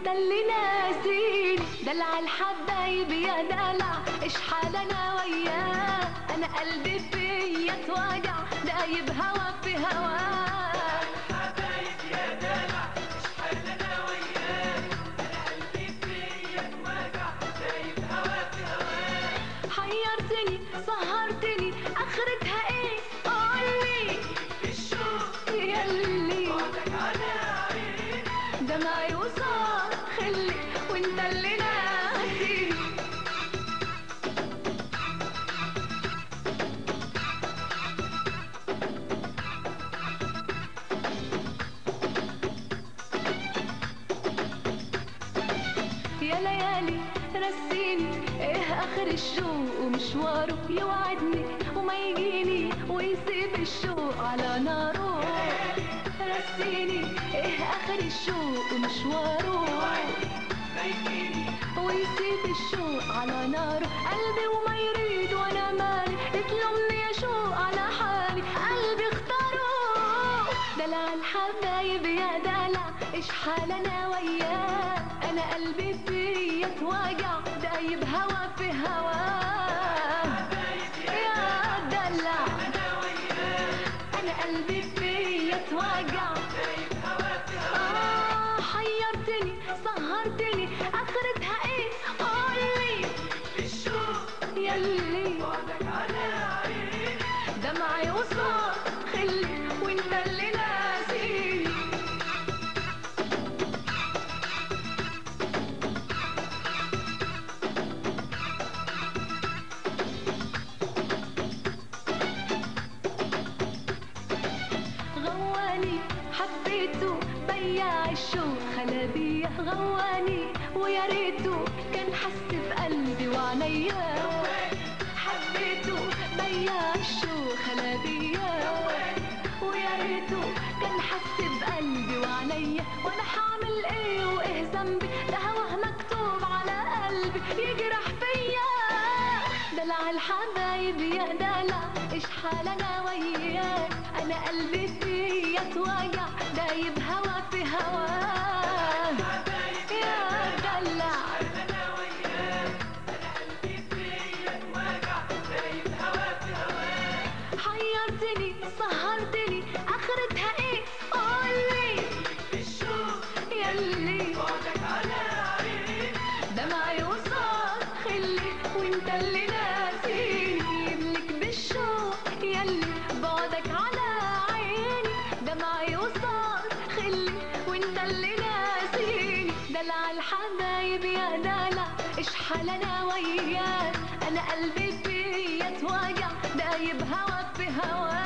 وانت اللي ناسيني دلع الحبايب يا دلع اشحال انا وياه انا قلبي فيا اتوجع دايب هوا في هواه حبايب يا دلع اشحال انا وياك انا قلبي فيا اتوجع دايب هوا في هواك حيرتني سهرتني اخرتها ايه قولي الشوق ياللي بعدك على عيني دمعي وصار خلي وانت اللي ناسيني يا ليالي رسيني ايه اخر الشوق ومشواره يوعدني وما يجيني ويسيب الشوق على ناره رسيني ايه اخر الشوق ومشواره ما يجيني ويسيب الشوق على ناره قلبي وما يريد وانا مالي يتلمني يا شوق على حالي قلبي اختاره دلع الحبايب يا دلع اشحال انا وياه انا قلبي فيا اتوجع دايب هوا في هواه يا دلع انا وياك انا قلبي فيا اتوجع دايب هوا في هواك آه حيرتني سهرتني اخرتها ايه قولي الشوق ياللي بعدك على عيني دمعي وصار خلي وانت اللي ناسيني غواني حبيته بياع الشوق خلابيه غواني ويا ريته كان حس بقلبي وعليا حبيته بياع الشوق خلابيه ويا ريته كان حس بقلبي وعليا وانا حعمل ايه وايه ذنبي ده هواه مكتوب على قلبي يجرح فيا دلع الحبايب يا دلع اشحال انا وياك انا قلبي فيا اتوجع دايب هوا في هواه حبايب يا دلع انا وياك انا قلبي فيا اتوجع دايب هوا في هواك حيرتني سهرتني اخرتها ايه قولي الشوق ياللي بعدك على عيني دمعي وصار خلي وانت اللي ناسيني يبلك بالشوق ياللي بعدك على عيني دمعي وصار خلي وانت اللي ناسيني دلع الحبايب يا دلع اشحال انا وياك انا قلبي فيا اتوجع دايب هوا في هواك